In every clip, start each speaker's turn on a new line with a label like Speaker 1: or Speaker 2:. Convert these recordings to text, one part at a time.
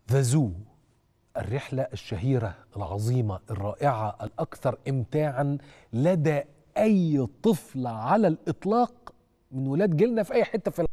Speaker 1: ذا زو الرحلة الشهيرة العظيمة الرائعة الأكثر إمتاعا لدى أي طفل على الإطلاق من ولاد جيلنا في أي حتة في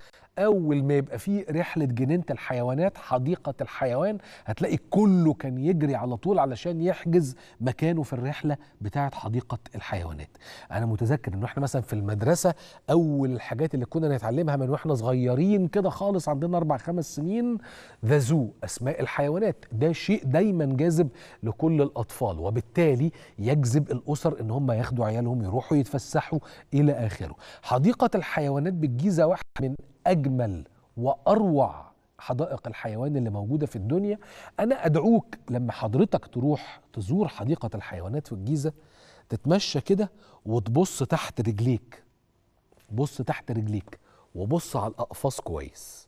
Speaker 1: اول ما يبقى فيه رحله جنينه الحيوانات حديقه الحيوان هتلاقي كله كان يجري على طول علشان يحجز مكانه في الرحله بتاعه حديقه الحيوانات انا متذكر انه احنا مثلا في المدرسه اول الحاجات اللي كنا نتعلمها من واحنا صغيرين كده خالص عندنا اربع خمس سنين ذا زو اسماء الحيوانات ده شيء دايما جاذب لكل الاطفال وبالتالي يجذب الاسر ان هم ياخدوا عيالهم يروحوا يتفسحوا الى اخره حديقه الحيوانات بالجيزه واحد من اجمل واروع حدائق الحيوان اللي موجوده في الدنيا انا ادعوك لما حضرتك تروح تزور حديقه الحيوانات في الجيزه تتمشى كده وتبص تحت رجليك بص تحت رجليك وبص على الاقفاص كويس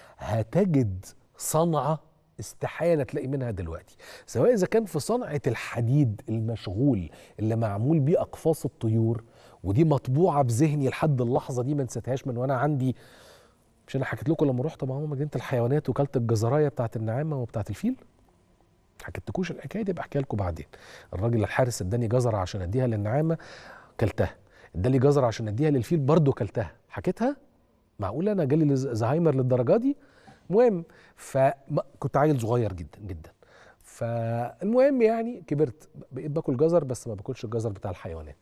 Speaker 1: هتجد صنعه استحاله تلاقي منها دلوقتي سواء اذا كان في صنعه الحديد المشغول اللي معمول بيه اقفاص الطيور ودي مطبوعه بذهني لحد اللحظه دي ما نسيتهاش من وانا عندي مش انا حكيت لكم لما رحت معاهم مدينه الحيوانات وكلت الجزرايه بتاعت النعامه وبتاعت الفيل حكيتكوش الحكايه دي بحكيها لكم بعدين الراجل الحارس اداني جزره عشان اديها للنعامه كلتها ادالي جزره عشان اديها للفيل برضه كلتها حكيتها معقوله انا جالي زهايمر للدرجه دي المهم فكنت عيل صغير جدا جدا فالمهم يعني كبرت بقيت باكل جزر بس ما باكلش الجزر بتاع الحيوانات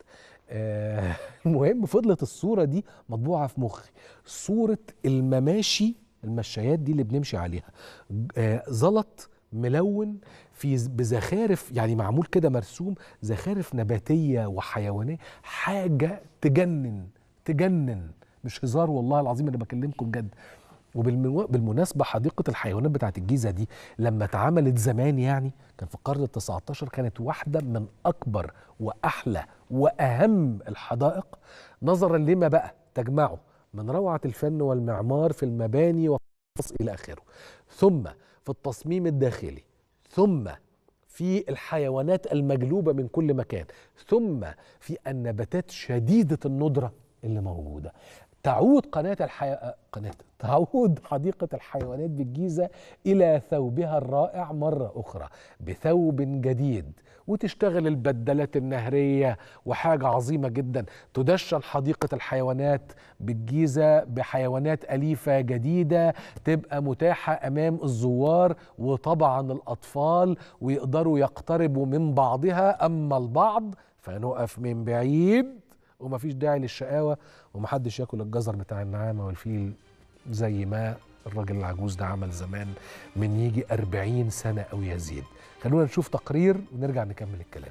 Speaker 1: آه المهم فضلت الصورة دي مطبوعة في مخي صورة المماشي المشايات دي اللي بنمشي عليها آه زلط ملون في بزخارف يعني معمول كده مرسوم زخارف نباتية وحيوانية حاجة تجنن تجنن مش هزار والله العظيم انا بكلمكم بجد وبالمناسبة حديقة الحيوانات بتاعت الجيزة دي لما اتعملت زمان يعني كان في القرن التسعة عشر كانت واحدة من أكبر وأحلى وأهم الحدائق نظرا لما بقى تجمعه من روعة الفن والمعمار في المباني والقصص إلى آخره ثم في التصميم الداخلي ثم في الحيوانات المجلوبة من كل مكان ثم في النباتات شديدة الندرة اللي موجودة تعود قناة الحي... قناة تعود حديقة الحيوانات بالجيزة إلى ثوبها الرائع مرة أخرى بثوب جديد وتشتغل البدلات النهرية وحاجة عظيمة جدا تدشن حديقة الحيوانات بالجيزة بحيوانات أليفة جديدة تبقى متاحة أمام الزوار وطبعا الأطفال ويقدروا يقتربوا من بعضها أما البعض فنقف من بعيد ومفيش داعي للشقاوة ومحدش ياكل الجزر بتاع النعامة والفيل زي ما الراجل العجوز ده عمل زمان من يجي أربعين سنة أو يزيد خلونا نشوف تقرير ونرجع نكمل الكلام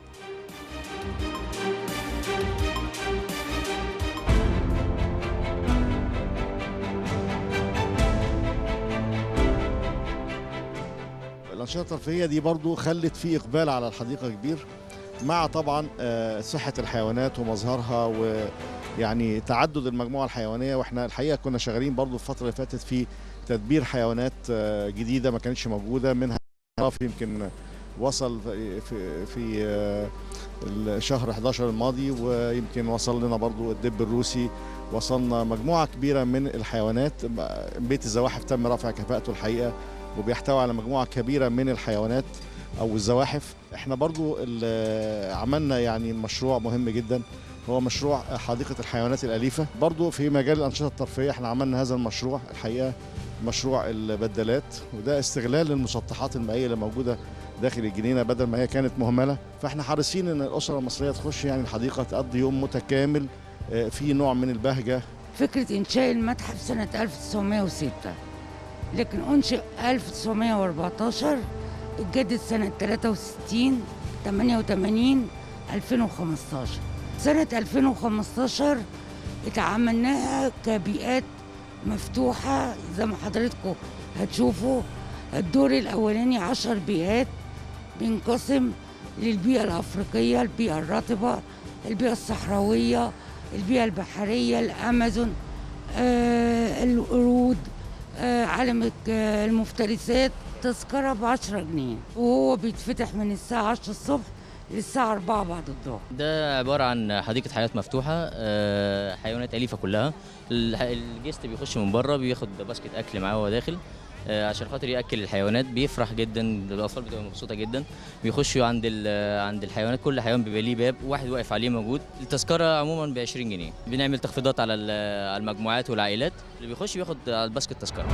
Speaker 2: الأنشطة الترفيهية دي برضو خلت في إقبال على الحديقة كبير مع طبعا صحة الحيوانات ومظهرها ويعني تعدد المجموعة الحيوانية واحنا الحقيقة كنا شغالين برضو الفترة اللي فاتت في تدبير حيوانات جديدة ما كانتش موجودة منها يمكن وصل في في الشهر 11 الماضي ويمكن وصل لنا برضو الدب الروسي وصلنا مجموعة كبيرة من الحيوانات بيت الزواحف تم رفع كفاءته الحقيقة وبيحتوي على مجموعة كبيرة من الحيوانات او الزواحف احنا برضو عملنا يعني مشروع مهم جدا هو مشروع حديقة الحيوانات الأليفة برضو في مجال الأنشطة الترفيهية احنا عملنا هذا المشروع الحقيقة مشروع البدلات وده استغلال للمسطحات المائية اللي موجودة داخل الجنينة بدل ما هي كانت مهملة فاحنا حريصين ان الأسرة المصرية تخش يعني الحديقة تقضي يوم متكامل في نوع من البهجة
Speaker 3: فكرة إنشاء المتحف سنة 1906 لكن أنشئ 1914 اتجدد سنة 63 88 2015 سنة 2015 اتعاملناها كبيئات مفتوحة زي ما حضرتكم هتشوفوا الدور الأولاني عشر بيئات بينقسم للبيئة الأفريقية البيئة الرطبة البيئة الصحراوية البيئة البحرية الأمازون آه القرود آه عالم المفترسات تذكرة ب 10 جنيه وهو بيتفتح من الساعة 10 الصبح للساعة 4 بعد الظهر
Speaker 4: ده عبارة عن حديقة حيوانات مفتوحة حيوانات أليفة كلها الجست بيخش من بره بياخد باسكت أكل معاه وهو داخل آه، عشان خاطر ياكل الحيوانات بيفرح جدا الاطفال بتبقى مبسوطه جدا بيخشوا عند ال- عند الحيوانات كل حيوان بيبقى ليه باب واحد واقف عليه موجود التذكره عموما ب 20 جنيه بنعمل تخفيضات على ال- على المجموعات والعائلات اللي بيخش بياخد على الباسكت تذكره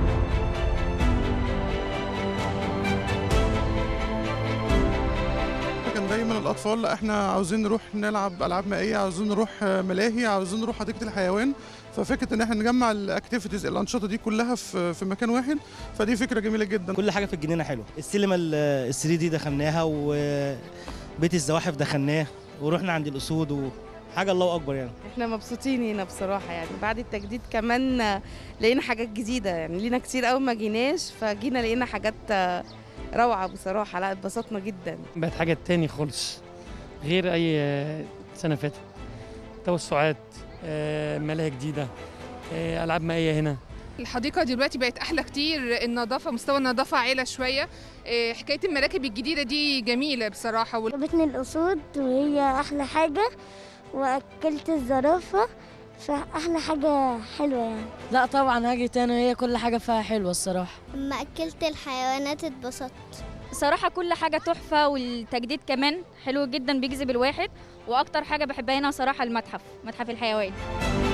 Speaker 5: كان دايما الاطفال لا احنا عاوزين نروح نلعب العاب مائيه عاوزين نروح آه، ملاهي عاوزين نروح حديقه الحيوان ففكره ان احنا نجمع الاكتيفيتيز الانشطه دي كلها في في مكان واحد فدي فكره جميله جدا
Speaker 6: كل حاجه في الجنينه حلوه السينما ال 3 دي دخلناها وبيت الزواحف دخلناه ورحنا عند الاسود وحاجه الله اكبر يعني
Speaker 7: احنا مبسوطين هنا بصراحة يعني بعد التجديد كمان آه، لقينا حاجات جديدة يعني لينا كتير قوي ما جيناش فجينا لقينا حاجات آه، روعة بصراحة لا اتبسطنا جدا
Speaker 8: بقت حاجة تاني خالص غير أي سنة فاتت توسعات آه، ملاهي جديدة آه، ألعاب مائية هنا
Speaker 9: الحديقة دلوقتي بقت أحلى كتير النظافة مستوى النظافة عالي شوية إيه، حكاية المراكب الجديدة دي جميلة بصراحة وال-
Speaker 10: عجبتني الأسود وهي أحلى حاجة وأكلت الزرافة فأحلى حاجة حلوة يعني
Speaker 11: لا طبعا هاجي تاني وهي كل حاجة فيها حلوة الصراحة
Speaker 10: لما أكلت الحيوانات اتبسطت
Speaker 12: صراحة كل حاجة تحفة والتجديد كمان حلو جدا بيجذب الواحد وأكتر حاجة بحبها هنا صراحة المتحف متحف الحيوان